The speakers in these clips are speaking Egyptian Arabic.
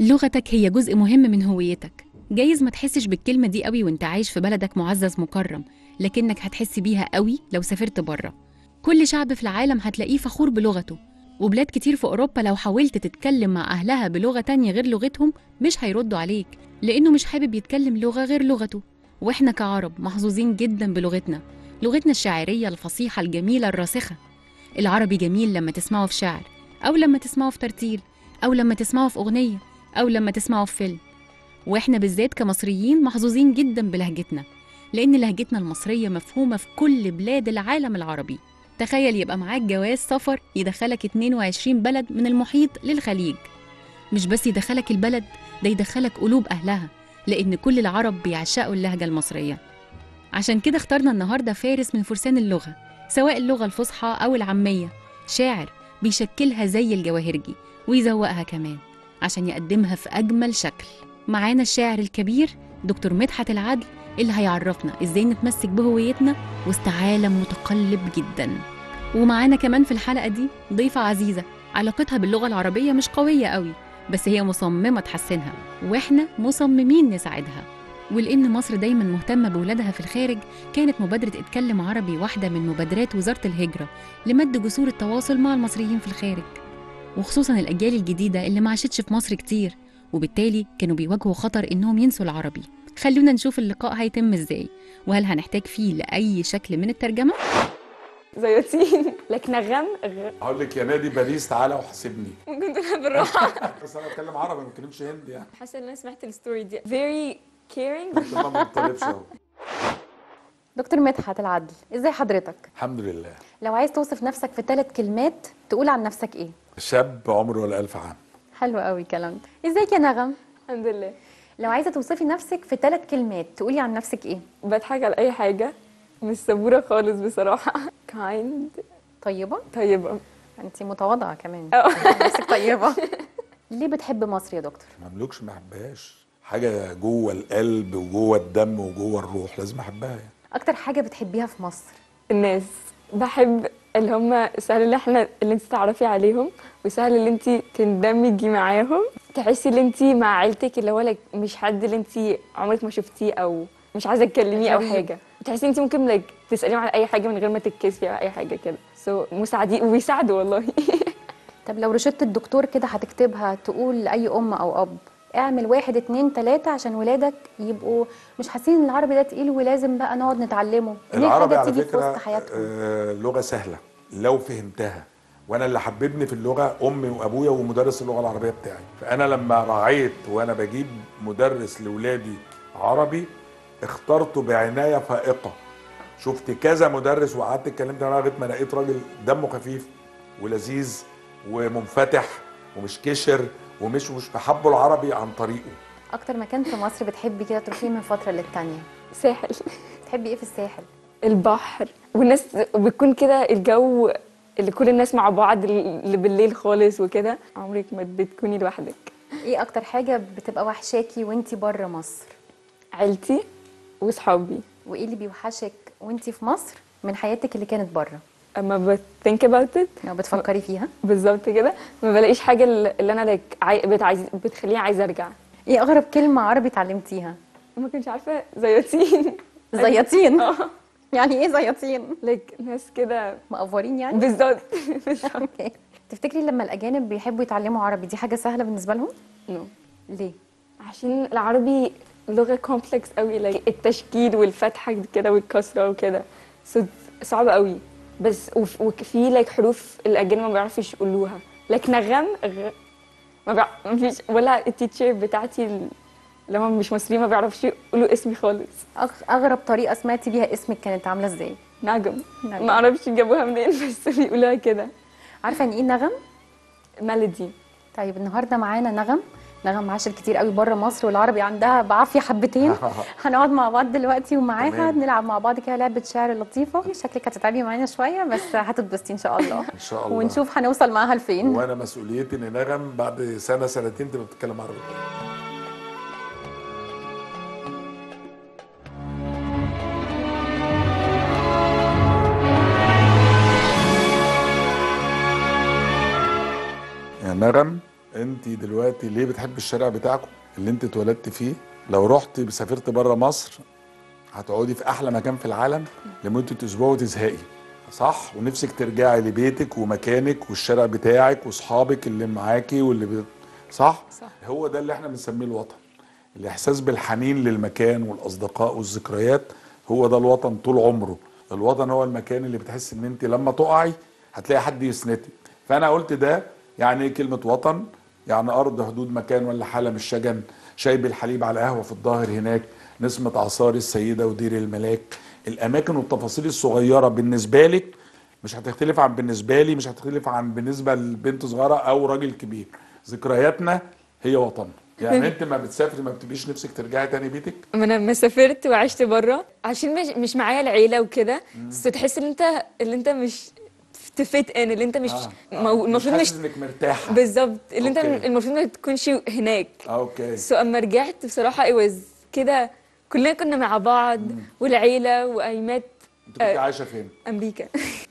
لغتك هي جزء مهم من هويتك جايز ما تحسش بالكلمة دي قوي وانت عايش في بلدك معزز مكرم لكنك هتحس بيها قوي لو سافرت بره كل شعب في العالم هتلاقيه فخور بلغته وبلاد كتير في أوروبا لو حاولت تتكلم مع أهلها بلغة تانية غير لغتهم مش هيردوا عليك لأنه مش حابب يتكلم لغة غير لغته وإحنا كعرب محظوظين جدا بلغتنا لغتنا الشاعرية الفصيحة الجميلة الراسخة العربي جميل لما تسمعه في شعر أو لما تسمعه في ترتيل أو لما تسمعه في أغنية أو لما تسمعه في فيلم وإحنا بالذات كمصريين محظوظين جدا بلهجتنا لأن لهجتنا المصرية مفهومة في كل بلاد العالم العربي تخيل يبقى معاك جواز سفر يدخلك 22 بلد من المحيط للخليج مش بس يدخلك البلد ده يدخلك قلوب أهلها لأن كل العرب بيعشقوا اللهجة المصرية عشان كده اخترنا النهاردة فارس من فرسان اللغة سواء اللغة الفصحى أو العامية شاعر بيشكلها زي الجواهرجي ويزوقها كمان عشان يقدمها في أجمل شكل معانا الشاعر الكبير دكتور مدحت العدل اللي هيعرفنا ازاي نتمسك بهويتنا وسط عالم متقلب جدا ومعانا كمان في الحلقة دي ضيفة عزيزة علاقتها باللغة العربية مش قوية قوي بس هي مصممة تحسنها واحنا مصممين نساعدها ولأن مصر دايما مهتمة بولادها في الخارج كانت مبادرة اتكلم عربي واحدة من مبادرات وزارة الهجرة لمد جسور التواصل مع المصريين في الخارج وخصوصا الأجيال الجديدة اللي ما عاشتش في مصر كتير وبالتالي كانوا بيواجهوا خطر إنهم ينسوا العربي خلونا نشوف اللقاء هيتم إزاي وهل هنحتاج فيه لأي شكل من الترجمة زيوتين لك نغم غ... هقول لك يا نادي باريس تعالى وحاسبني ممكن تقولها بالراحه بس انا بتكلم عربي ما بتكلمش هندي يعني حاسه ان انا سمعت الستوري دي very caring بس ما بنطلبش اهو دكتور مدحت العدل ازاي حضرتك الحمد لله لو عايز توصف نفسك في ثلاث كلمات تقول عن نفسك ايه شاب عمره ولا ألف عام حلو قوي الكلام ده ازيك يا نغم الحمد لله لو عايزه توصفي نفسك في ثلاث كلمات تقولي عن نفسك ايه بضحك على اي حاجه مش صبوره خالص بصراحه kind طيبه طيبه انت متواضعه كمان اه نفسك طيبه ليه بتحب مصر يا دكتور مملوكش ما احبهاش حاجه جوه القلب وجوه الدم وجوه الروح لازم احبها يعني اكتر حاجه بتحبيها في مصر الناس بحب اللي هم سهل اللي احنا اللي انت تعرفي عليهم وسهل اللي انت تندمجي معاهم تحسي اللي انت مع عيلتك اللي هو لك مش حد اللي انت عمرك ما شفتيه او مش عايزه تكلميه او غريب. حاجه تحسي انت ممكن لك تساليهم على اي حاجه من غير ما تتكسفي او اي حاجه كده سو so, مساعدين وبيساعدوا والله طب لو روشته الدكتور كده هتكتبها تقول لاي ام او اب اعمل واحد اتنين تلاته عشان ولادك يبقوا مش حاسين ان العربي ده تقيل ولازم بقى نقعد نتعلمه إن هي العربي حاجه على تيجي في فكره وسط حياتهم آه لغه سهله لو فهمتها وانا اللي حببني في اللغه امي وابويا ومدرس اللغه العربيه بتاعي فانا لما راعيت وانا بجيب مدرس لاولادي عربي اخترته بعنايه فائقه شفت كذا مدرس وقعدت اتكلمت معاه لغايه ما لقيت راجل دمه خفيف ولذيذ ومنفتح ومش كشر ومش مش بحبه العربي عن طريقه اكتر مكان في مصر بتحبي كده تروحيه من فتره للتانيه ساحل بتحبي ايه في الساحل البحر والناس بتكون كده الجو اللي كل الناس مع بعض اللي بالليل خالص وكده عمرك ما بتكوني لوحدك ايه اكتر حاجه بتبقى وحشاكي وانتي بره مصر عيلتي وصحابي وايه اللي بيوحشك وانتي في مصر من حياتك اللي كانت بره اما بثينك اباوت ات لو بتفكري فيها بالظبط كده ما بلاقيش حاجه اللي انا لك عاي... بتعايز... بتخليني عايزه ارجع ايه اغرب كلمه عربي اتعلمتيها ما كنتش عارفه زيوتين زياطين اه يعني ايه زياطين لك ناس كده مقفورين يعني بالظبط بالظبط اوكي تفتكري لما الاجانب بيحبوا يتعلموا عربي دي حاجه سهله بالنسبه لهم نو ليه عشان العربي لغه كومبلكس قوي like التشكيل والفتحه كده والكسره وكده so صعب قوي بس وف- وفي لايك حروف الاجانب ما بيعرفوش يقولوها لك نغم غ... ما, بيع... ما فيش ولا التيتشر بتاعتي ال- اللي هم مش مصريين ما بيعرفوش يقولوا اسمي خالص أغ- اغرب طريقه سمعتي بيها اسمك كانت عامله ازاي نغم نغم. ما اعرفش جابوها منين بس بيقولوها كده عارفه يعني ايه نغم ميلودي طيب النهارده معانا نغم نغم عاشت كتير قوي بره مصر والعربي عندها بعافيه حبتين هنقعد مع بعض دلوقتي ومعاها تمام. نلعب مع بعض كده لعبه شعر لطيفه شكلك هتتعبي معانا شويه بس هتتبسطي ان شاء الله ان شاء الله ونشوف هنوصل معاها لفين وانا مسؤوليتي ان نغم بعد سنه سنتين تبقى بتتكلم عربي يا نغم انت دلوقتي ليه بتحب الشارع بتاعكم اللي انت اتولدت فيه لو رحت سافرت بره مصر هتقعدي في احلى مكان في العالم لمده اسبوع وتزهقي صح ونفسك ترجعي لبيتك ومكانك والشارع بتاعك واصحابك اللي معاكي واللي بي... صح صح. هو ده اللي احنا بنسميه الوطن الاحساس بالحنين للمكان والاصدقاء والذكريات هو ده الوطن طول عمره الوطن هو المكان اللي بتحس ان انت لما تقعي هتلاقي حد يسندك فانا قلت ده يعني ايه كلمه وطن يعني ارض حدود مكان ولا حاله مش شجن شايب الحليب على قهوه في الظاهر هناك نسمه اعصار السيده ودير الملاك الاماكن والتفاصيل الصغيره بالنسبه لك مش هتختلف عن بالنسبه لي مش هتختلف عن بالنسبه لبنت صغيره او راجل كبير ذكرياتنا هي وطننا يعني انت ما بتسافري ما بتبقيش نفسك ترجعي تاني بيتك ما انا لما سافرت وعشت بره عشان مش, مش معايا العيله وكده بس تحس ان انت اللي انت مش تفيت ان اللي انت مش آه. مو- المفروض مش مش حاسس انك مرتاحه بالظبط اللي انت أوكي. المفروض ما تكونش هناك اوكي سو اما رجعت بصراحه it was كده كلنا كنا مع بعض والعيله وايمات انت كنت عايشه فين امريكا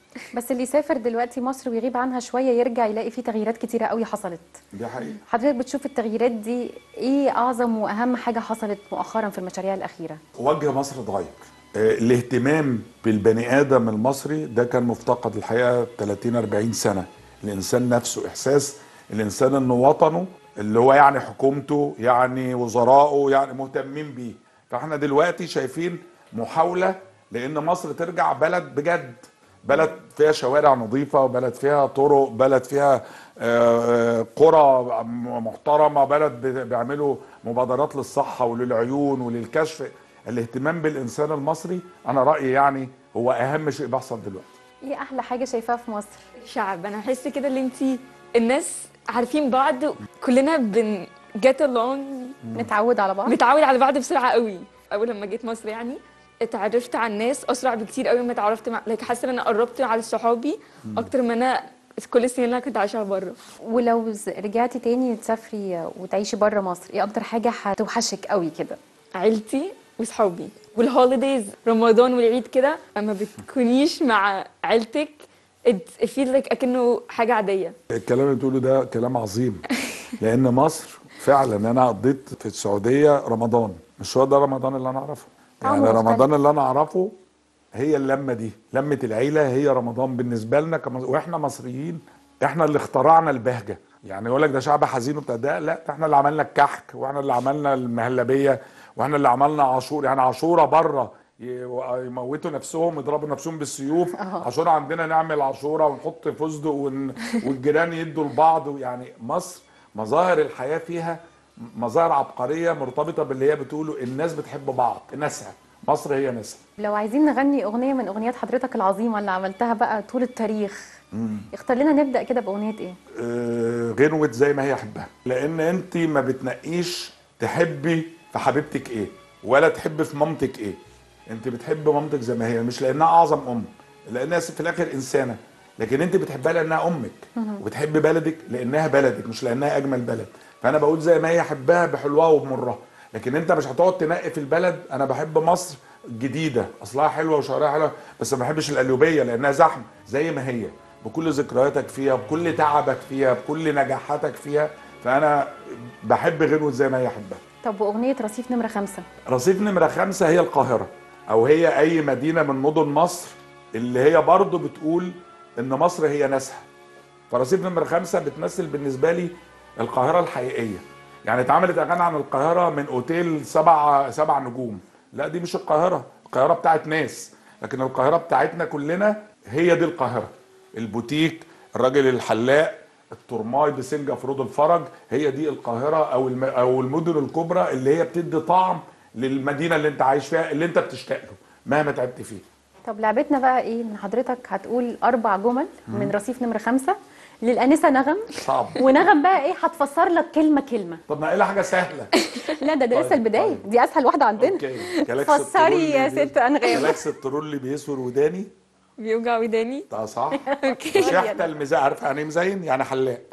بس اللي يسافر دلوقتي مصر ويغيب عنها شويه يرجع يلاقي فيه تغييرات كتيره قوي حصلت دي حقيقه حضرتك بتشوف التغييرات دي ايه اعظم واهم حاجه حصلت مؤخرا في المشاريع الاخيره وجه مصر اتغير آه، الاهتمام بالبني ادم المصري ده كان مفتقد الحقيقه 30 40 سنه الانسان نفسه احساس الانسان انه وطنه اللي هو يعني حكومته يعني وزراءه يعني مهتمين بيه فاحنا دلوقتي شايفين محاوله لان مصر ترجع بلد بجد بلد فيها شوارع نظيفة وبلد فيها طرق بلد فيها آه، آه، قرى محترمة بلد بي- بيعملوا مبادرات للصحة وللعيون وللكشف الاهتمام بالإنسان المصري أنا رأيي يعني هو أهم شيء بيحصل دلوقتي ايه احلى حاجه شايفاها في مصر شعب انا بحس كده اللي انت الناس عارفين بعض كلنا بن get along نتعود على بعض متعود على بعض بسرعه قوي اول لما جيت مصر يعني اتعرفت على الناس اسرع بكتير قوي ما اتعرفت مع like حاسه ان انا قربت على صحابي اكتر ما انا كل السنين اللي انا كنت عايشاها بره ولو ز- رجعتي تاني تسافري وتعيشي بره مصر ايه اكتر حاجه هتوحشك قوي كده عيلتي وصحابي والهوليديز رمضان والعيد كده اما بتكونيش مع عيلتك it feels like اكنه حاجه عاديه الكلام اللي بتقوله ده كلام عظيم لأن مصر فعلا أنا قضيت في السعودية رمضان مش هو ده رمضان اللي أنا أعرفه طعمه يعني مختلف. رمضان اللي أنا أعرفه هي اللمة دي لمة العيلة هي رمضان بالنسبة لنا كمص... وإحنا مصريين إحنا اللي اخترعنا البهجة يعني يقول لك ده شعب حزين وبتاع ده لا ده إحنا اللي عملنا الكحك وإحنا اللي عملنا المهلبية وإحنا اللي عملنا عاشور يعني عاشورة بره ي- يموتوا نفسهم يضربوا نفسهم بالسيوف عاشورة عندنا نعمل عاشورة ونحط فستق ون... والجيران يدوا لبعض يعني مصر مظاهر الحياة فيها مظاهر عبقرية مرتبطة باللي هي بتقوله الناس بتحب بعض ناسها مصر هي ناسها لو عايزين نغني اغنيه من اغنيات حضرتك العظيمه اللي عملتها بقى طول التاريخ اختار لنا نبدا كده باغنيه ايه آه، غنوة زي ما هي حبها لان انت ما بتنقيش تحبي في حبيبتك ايه ولا تحبي في مامتك ايه انت بتحب مامتك زي ما هي مش لانها اعظم ام لانها في الاخر انسانه لكن انت بتحبها لانها امك وبتحب بلدك لانها بلدك مش لانها اجمل بلد فانا بقول زي ما هي حبها بحلوها وبمرها لكن انت مش هتقعد تنقي في البلد انا بحب مصر جديده اصلها حلوه وشوارعها حلوه بس ما بحبش القليوبيه لانها زحمه زي ما هي بكل ذكرياتك فيها بكل تعبك فيها بكل نجاحاتك فيها فانا بحب غنوة زي ما هي حبها طب واغنيه رصيف نمره خمسة رصيف نمرة خمسة هي القاهرة أو هي أي مدينة من مدن مصر اللي هي برضو بتقول إن مصر هي ناسها فرصيف نمرة خمسة بتمثل بالنسبة لي القاهرة الحقيقية يعني اتعملت أغاني عن القاهرة من أوتيل سبع سبع نجوم لا دي مش القاهرة القاهرة بتاعت ناس لكن القاهرة بتاعتنا كلنا هي دي القاهرة البوتيك الراجل الحلاق الترماي بسنجة فرود الفرج هي دي القاهرة أو الم... أو المدن الكبرى اللي هي بتدي طعم للمدينة اللي أنت عايش فيها اللي أنت بتشتاق له مهما تعبت فيه طب لعبتنا بقى ايه ان حضرتك هتقول اربع جمل من رصيف نمره خمسة للانسه نغم صعب ونغم بقى ايه هتفسر لك كلمه كلمه طب ما إيه حاجة سهلة لا ده ده طيب، لسه البدايه طيب. دي اسهل واحده عندنا أوكي جالاكسي فسري الترولي يا بي- ست انغام جالاكس الترول اللي بيسور وداني بيوجع وداني ده صح اوكي شحت المزين عارف يعني إيه مزين يعني حلاق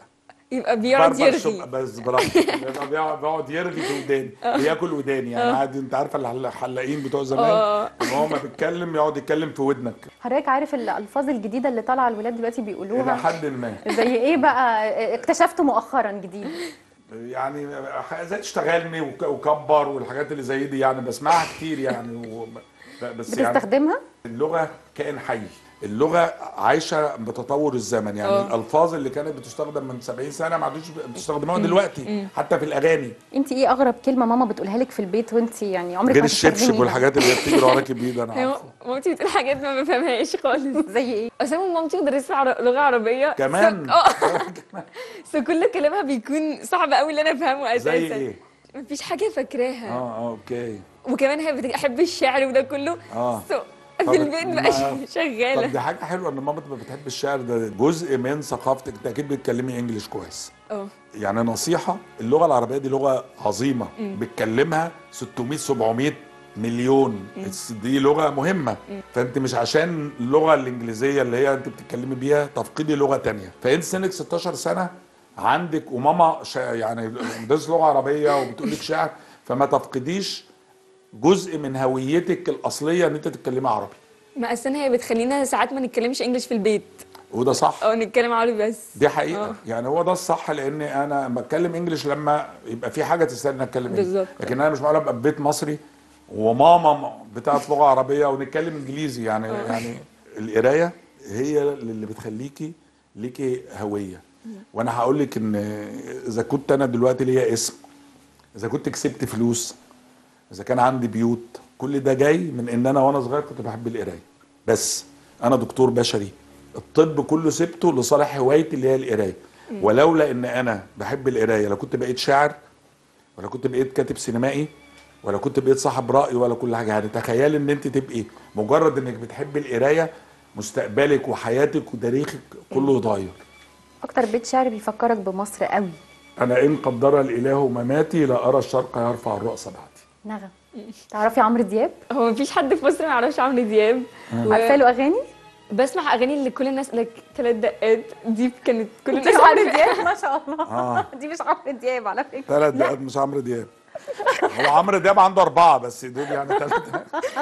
يبقى بيقعد بربر يرغي شب- بس برافو يبقى بيقعد بيقعد يرغي في وداني بياكل وداني يعني عادي انت عارفه الحل- الحلاقين بتوع زمان آه. ان هو ما بيتكلم يقعد يتكلم في ودنك حضرتك عارف الالفاظ الجديده اللي طالعه الولاد دلوقتي الى بيقولوها حد ما زي ايه بقى اكتشفته مؤخرا جديد يعني زي اشتغلني وك- وكبر والحاجات اللي زي دي يعني بسمعها كتير يعني و... بس يعني بتستخدمها اللغه كائن حي اللغه عايشه بتطور الزمن يعني آه. الالفاظ اللي كانت بتستخدم من 70 سنه ما عادوش بتستخدموها دلوقتي حتى في الاغاني انت ايه اغرب كلمه ماما بتقولها لك في البيت وانت يعني عمرك غير ما الشبشب تستخدميها؟ والحاجات اللي بتجري وراكي بايد انا هي عارفه مامتي بتقول حاجات ما بفهمهاش خالص زي ايه اصلا مامتي مدرسة عر- لغة عربية كمان س- اه بس كل كلامها بيكون صعب قوي اللي انا افهمه اساسا زي ايه؟ مفيش حاجة فاكراها اه اه اوكي وكمان هي بتحب الشعر وده كله آه. سو طب في البيت ما- بقى طب شغالة دي حاجه حلوه ان مامتك ما بتحب الشعر ده جزء من ثقافتك انت اكيد بتتكلمي انجليش كويس اه يعني نصيحه اللغه العربيه دي لغه عظيمه بتكلمها 600 700 مليون بس دي لغه مهمه فانت مش عشان اللغه الانجليزيه اللي هي انت بتتكلمي بيها تفقدي لغه تانية فانت سنك 16 سنه عندك وماما شا يعني مدرس لغه عربيه وبتقول لك شعر فما تفقديش جزء من هويتك الاصليه ان انت تتكلمي عربي ما اصلا هي بتخلينا ساعات ما نتكلمش انجلش في البيت وده صح او نتكلم عربي بس دي حقيقه آه. يعني هو ده الصح لان انا بتكلم انجليش لما يبقى في حاجه تستاهل ان اتكلم انجليش بالظبط. لكن انا مش معقول ابقى في بيت مصري وماما بتاعت لغه عربيه ونتكلم انجليزي يعني يعني القرايه هي اللي بتخليكي ليكي هويه وانا هقول لك ان اذا كنت انا دلوقتي ليا اسم اذا كنت كسبت فلوس اذا كان عندي بيوت كل ده جاي من ان انا وانا صغير كنت بحب القرايه بس انا دكتور بشري الطب كله سبته لصالح هوايتي اللي هي القرايه ولولا ان انا بحب القرايه لا كنت بقيت شاعر ولا كنت بقيت كاتب سينمائي ولا كنت بقيت صاحب راي ولا كل حاجه يعني تخيلي ان انت تبقي مجرد انك بتحبي القرايه مستقبلك وحياتك وتاريخك كله يتغير اكتر بيت شعر بيفكرك بمصر قوي انا ان قدر الاله مماتي لا ارى الشرق يرفع الراس بعدي نغم تعرفي عمرو دياب هو مفيش حد في مصر ما يعرفش عمرو دياب و- عارفه له اغاني بسمع اغاني اللي كل الناس لك ثلاث دقات دي كانت كل دي الناس عمرو عارفاها دياب ما شاء الله آه. دي مش عمرو دياب على فكره ثلاث دقات مش عمرو دياب هو عمرو دياب عنده اربعه بس دول يعني ثلاثه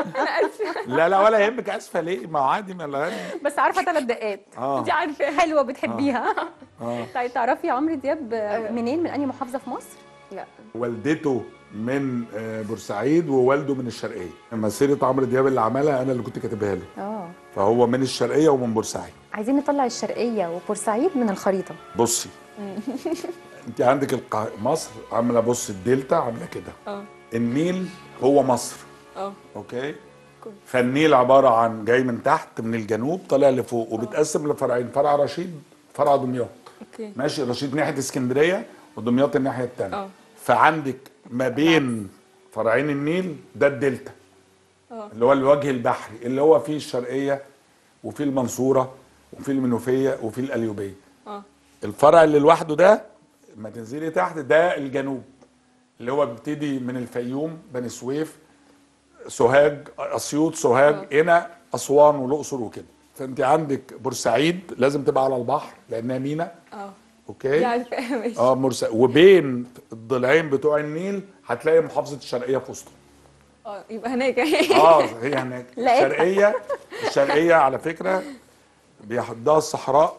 لا لا ولا يهمك اسفه ليه ما هو عادي ما الاغاني بس عارفه ثلاث دقات اه دي عارفاها حلوه بتحبيها اه طيب تعرفي عمرو دياب منين من انهي محافظه في مصر لا والدته من آه، بورسعيد ووالده من الشرقيه مسيره عمرو دياب اللي عملها انا اللي كنت كاتبها له اه فهو من الشرقيه ومن بورسعيد عايزين نطلع الشرقيه وبورسعيد من الخريطه بصي انت عندك القا... مصر عامله بص الدلتا عامله كده اه النيل هو مصر اه اوكي فالنيل عباره عن جاي من تحت من الجنوب طالع لفوق وبتقسم لفرعين فرع رشيد فرع دمياط اوكي ماشي رشيد ناحيه اسكندريه ودمياط الناحيه الثانيه اه. فعندك ما بين فرعين النيل ده الدلتا اه. اللي هو الوجه البحري اللي هو فيه الشرقيه وفيه المنصوره وفيه المنوفيه وفيه القليوبيه اه الفرع اللي لوحده ده لما تنزلي تحت ده الجنوب اللي هو بيبتدي من الفيوم بني سويف سوهاج اسيوط سوهاج هنا اسوان والاقصر وكده فانت عندك بورسعيد لازم تبقى على البحر لانها مينا اه اوكي دي عارفاها ماشي اه مرسى وبين الضلعين بتوع النيل هتلاقي محافظه الشرقيه في وسطهم اه يبقى هناك اه هي هناك لقيتها. الشرقيه الشرقيه على فكره بيحدها الصحراء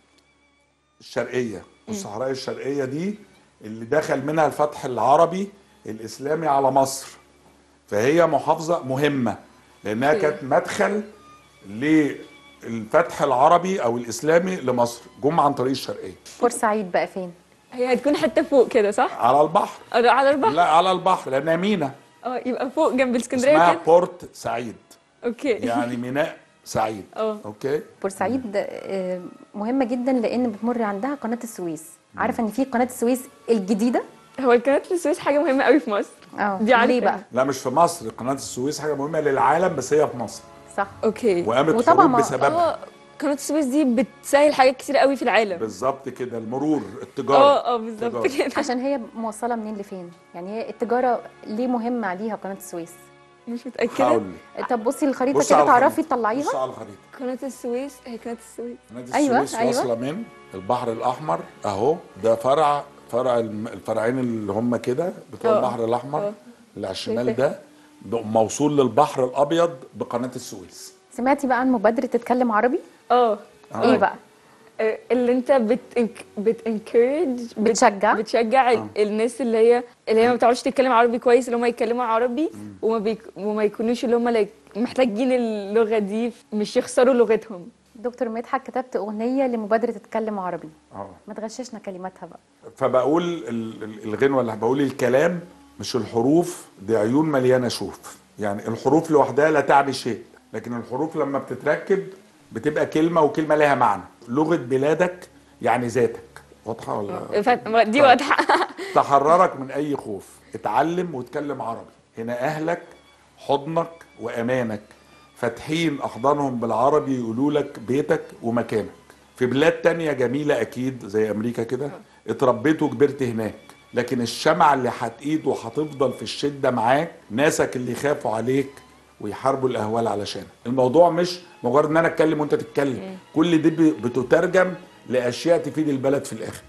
الشرقيه والصحراء الشرقيه دي اللي دخل منها الفتح العربي الاسلامي على مصر فهي محافظه مهمه لانها أوكي. كانت مدخل للفتح العربي او الاسلامي لمصر جم عن طريق الشرقيه بورسعيد بقى فين هي هتكون حته فوق كده صح؟ على البحر آه، على البحر لا على البحر لانها مينا اه يبقى فوق جنب الاسكندريه اسمها كده بورت سعيد اوكي يعني ميناء سعيد اه. اوكي بورسعيد آه، مهمه جدا لان بتمر عندها قناه السويس عارفه ان في قناه السويس الجديده هو القناه السويس حاجه مهمه قوي في مصر اه دي عارفة. ليه بقى لا مش في مصر قناه السويس حاجه مهمه للعالم بس هي في مصر صح اوكي وقامت وطبعا حروب ما- بسببها اه قناه السويس دي بتسهل حاجات كتير قوي في العالم بالظبط كده المرور التجاره اه اه بالظبط تجارة. كده عشان هي موصله منين لفين يعني هي التجاره ليه مهمه عليها قناه السويس مش متاكده هقول لك طب بصي الخريطه بص كده على تعرفي الخريطة. تطلعيها بص على الخريطه قناه السويس هي قناه السويس نادي أيوة، السويس أيوة. واصله من البحر الاحمر اهو ده فرع فرع الم- الفرعين اللي هم كده بتوع اه. البحر الاحمر اه. اللي على الشمال شايفاه. ده ب- موصول للبحر الابيض بقناه السويس سمعتي بقى عن مبادره تتكلم عربي اه ايه بقى آه، اللي انت بت بتنكرج بتشجع؟ بتشجع ال- الناس اللي هي اللي هي ما بتعرفش تتكلم عربي كويس اللي هم يتكلموا عربي وما بيك وما يكونوش اللي هم like محتاجين اللغه دي مش يخسروا لغتهم دكتور مدحت كتبت اغنيه لمبادره تتكلم عربي اه ما تغششنا كلماتها بقى فبقول ال- ال- الغنوه اللي بقول الكلام مش الحروف دي عيون مليانه شوف يعني الحروف لوحدها لا تعني شيء لكن الحروف لما بتتركب بتبقى كلمه وكلمه لها معنى لغه بلادك يعني ذاتك واضحه ولا ف- دي طيب. واضحه تحررك من اي خوف اتعلم واتكلم عربي هنا اهلك حضنك وامانك فاتحين احضانهم بالعربي يقولوا لك بيتك ومكانك في بلاد تانية جميلة اكيد زي امريكا كده اتربيت وكبرت هناك لكن الشمعة اللي هتقيد وهتفضل في الشدة معاك ناسك اللي يخافوا عليك ويحاربوا الاهوال علشانك الموضوع مش مجرد ان انا اتكلم وانت تتكلم كل دي ب- بتترجم لاشياء تفيد البلد في الاخر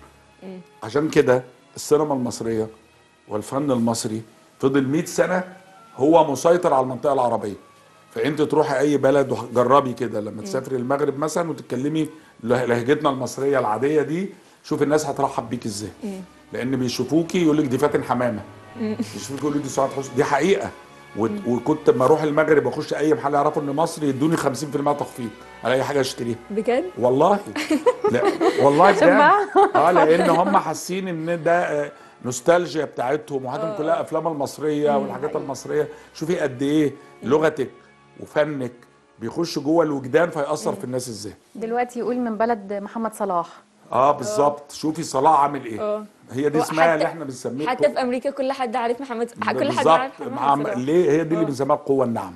عشان كده السينما المصرية والفن المصري فضل 100 سنة هو مسيطر على المنطقة العربية فانت تروحي اي بلد وجربي كده لما تسافري المغرب مثلا وتتكلمي له- لهجتنا المصرية العادية دي شوف الناس هترحب بيك ازاي لان بيشوفوكي يقول لك دي فاتن حمامة يشوفوكي يقولوا دي سعاد حسني دي حقيقة و- وكنت لما اروح المغرب واخش اي محل يعرفوا ان مصر يدوني 50% تخفيض على اي حاجه اشتريها بجد والله لا والله عشان بجد بقى- اه لان هم حاسين ان ده آه، نوستالجيا بتاعتهم وحياتهم كلها افلام المصريه والحاجات المصريه شوفي قد ايه لغتك وفنك بيخش جوه الوجدان فيأثر في الناس ازاي دلوقتي يقول من بلد محمد صلاح اه بالظبط شوفي صلاح عامل ايه اه. هي دي هو اسمها حتى- اللي احنا بنسميه حتى في امريكا كل حد عارف محمد كل حد بالظبط عارف مع محمد صلاح. ليه هي دي اللي بنسميها القوه الناعمه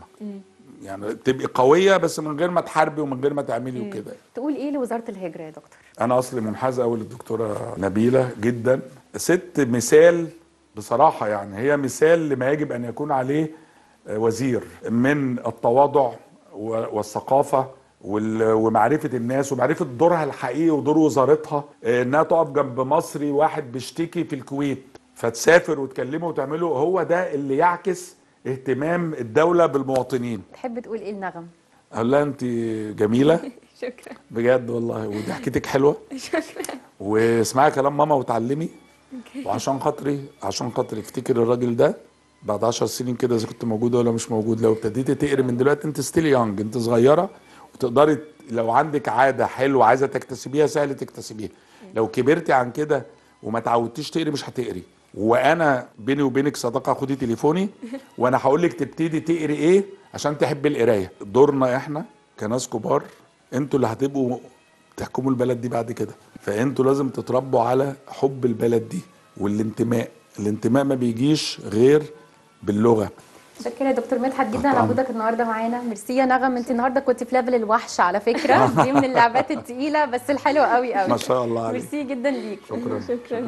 يعني تبقي قويه بس من غير ما تحاربي ومن غير ما تعملي وكده تقول ايه لوزاره الهجره يا دكتور انا اصلي منحاز قوي للدكتوره نبيله جدا ست مثال بصراحه يعني هي مثال لما يجب ان يكون عليه آه، وزير من التواضع و- والثقافه وال- ومعرفه الناس ومعرفه دورها الحقيقي ودور وزارتها آه، انها تقف جنب مصري واحد بيشتكي في الكويت فتسافر وتكلمه وتعمله هو ده اللي يعكس اهتمام الدوله بالمواطنين تحب تقول ايه النغم اقول لها انت جميله شكرا بجد والله وضحكتك حلوه واسمعي كلام ماما وتعلمي وعشان خاطري عشان خاطري افتكر الراجل ده بعد 10 سنين كده اذا كنت موجود ولا مش موجود لو ابتديتي تقري من دلوقتي انت ستيل يونج انت صغيره وتقدري لو عندك عاده حلوه عايزه تكتسبيها سهل تكتسبيها لو كبرتي عن كده وما تعودتيش تقري مش هتقري وانا بيني وبينك صداقه خدي تليفوني وانا هقول لك تبتدي تقري ايه عشان تحبي القرايه دورنا احنا كناس كبار انتوا اللي هتبقوا تحكموا البلد دي بعد كده فانتوا لازم تتربوا على حب البلد دي والانتماء الانتماء ما بيجيش غير باللغه شكرا يا دكتور مدحت جدا طبعاً. على وجودك النهارده معانا ميرسي يا نغم انت النهارده كنت في ليفل الوحش على فكره دي من اللعبات التقيله بس الحلوه قوي قوي ما شاء الله عليك ميرسي جدا ليك شكرا شكرا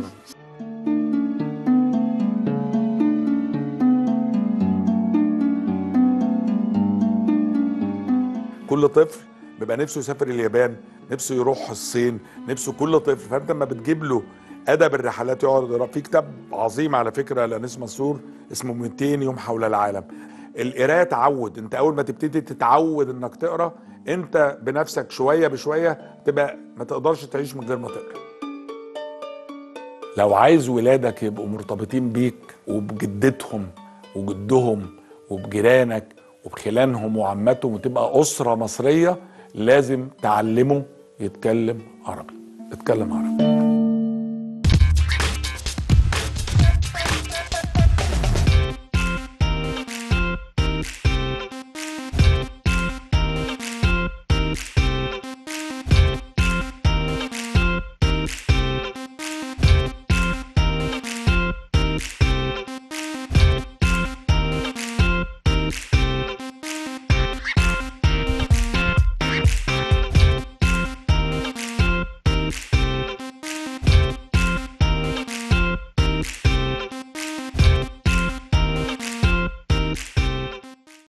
كل طفل بيبقى نفسه يسافر اليابان نفسه يروح الصين نفسه كل طفل فانت لما بتجيب له ادب الرحلات يقعد يقرا في كتاب عظيم على فكره لانيس منصور اسمه 200 يوم حول العالم القرايه تعود انت اول ما تبتدي تتعود انك تقرا انت بنفسك شويه بشويه تبقى ما تقدرش تعيش من غير ما تقرا لو عايز ولادك يبقوا مرتبطين بيك وبجدتهم وجدهم وبجيرانك وبخلانهم وعماتهم وتبقى أسرة مصرية لازم تعلمه يتكلم عربي اتكلم عربي